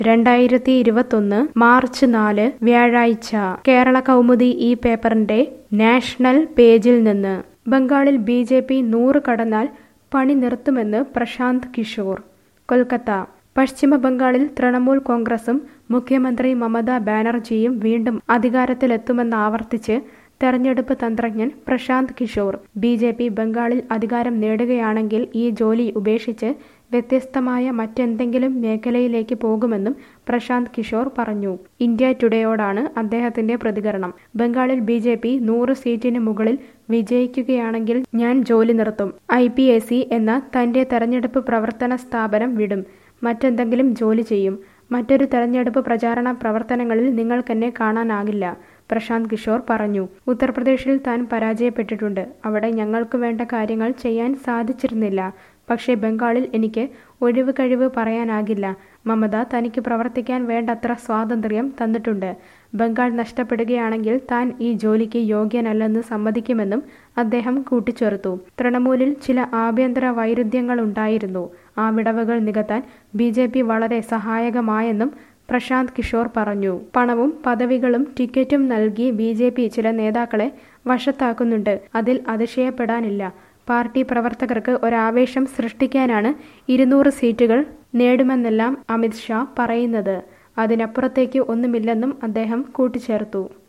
രണ്ടായിരത്തി ഇരുപത്തൊന്ന് മാർച്ച് നാല് വ്യാഴാഴ്ച കേരള കൗമുദി ഈ പേപ്പറിന്റെ നാഷണൽ പേജിൽ നിന്ന് ബംഗാളിൽ ബി ജെ പി നൂറ് കടന്നാൽ പണി നിർത്തുമെന്ന് പ്രശാന്ത് കിഷോർ കൊൽക്കത്ത പശ്ചിമ ബംഗാളിൽ തൃണമൂൽ കോൺഗ്രസും മുഖ്യമന്ത്രി മമതാ ബാനർജിയും വീണ്ടും അധികാരത്തിലെത്തുമെന്ന് ആവർത്തിച്ച് തെരഞ്ഞെടുപ്പ് തന്ത്രജ്ഞൻ Prashant Kishor BJP ബംഗാളിൽ അധികാരം നേടുകയാണെങ്കിൽ ഈ ജോലി ഉപേക്ഷിച്ച് വ്യത്യസ്തമായ മറ്റെന്തെങ്കിലും മേഖലയിലേക്ക് പോകുമെന്നും പ്രശാന്ത് കിഷോർ പറഞ്ഞു ഇന്ത്യ ടുഡേയോടാണ് അദ്ദേഹത്തിന്റെ പ്രതികരണം ബംഗാളിൽ ബി ജെ പി നൂറ് സീറ്റിന് മുകളിൽ വിജയിക്കുകയാണെങ്കിൽ ഞാൻ ജോലി നിർത്തും ഐ പി എ സി എന്ന തന്റെ തെരഞ്ഞെടുപ്പ് പ്രവർത്തന സ്ഥാപനം വിടും മറ്റെന്തെങ്കിലും ജോലി ചെയ്യും മറ്റൊരു തെരഞ്ഞെടുപ്പ് പ്രചാരണ പ്രവർത്തനങ്ങളിൽ നിങ്ങൾക്കെന്നെ കാണാനാകില്ല പ്രശാന്ത് കിഷോർ പറഞ്ഞു ഉത്തർപ്രദേശിൽ താൻ പരാജയപ്പെട്ടിട്ടുണ്ട് അവിടെ ഞങ്ങൾക്ക് വേണ്ട കാര്യങ്ങൾ ചെയ്യാൻ സാധിച്ചിരുന്നില്ല പക്ഷേ ബംഗാളിൽ എനിക്ക് ഒഴിവ് കഴിവ് പറയാനാകില്ല മമത തനിക്ക് പ്രവർത്തിക്കാൻ വേണ്ടത്ര സ്വാതന്ത്ര്യം തന്നിട്ടുണ്ട് ബംഗാൾ നഷ്ടപ്പെടുകയാണെങ്കിൽ താൻ ഈ ജോലിക്ക് യോഗ്യനല്ലെന്ന് സമ്മതിക്കുമെന്നും അദ്ദേഹം കൂട്ടിച്ചേർത്തു തൃണമൂലിൽ ചില ആഭ്യന്തര വൈരുദ്ധ്യങ്ങളുണ്ടായിരുന്നു ആ വിടവുകൾ നികത്താൻ ബി ജെ പി വളരെ സഹായകമായെന്നും പ്രശാന്ത് കിഷോർ പറഞ്ഞു പണവും പദവികളും ടിക്കറ്റും നൽകി ബി ജെ പി ചില നേതാക്കളെ വശത്താക്കുന്നുണ്ട് അതിൽ അതിശയപ്പെടാനില്ല പാർട്ടി പ്രവർത്തകർക്ക് ഒരാവേശം സൃഷ്ടിക്കാനാണ് ഇരുന്നൂറ് സീറ്റുകൾ നേടുമെന്നെല്ലാം അമിത് ഷാ പറയുന്നത് അതിനപ്പുറത്തേക്ക് ഒന്നുമില്ലെന്നും അദ്ദേഹം കൂട്ടിച്ചേർത്തു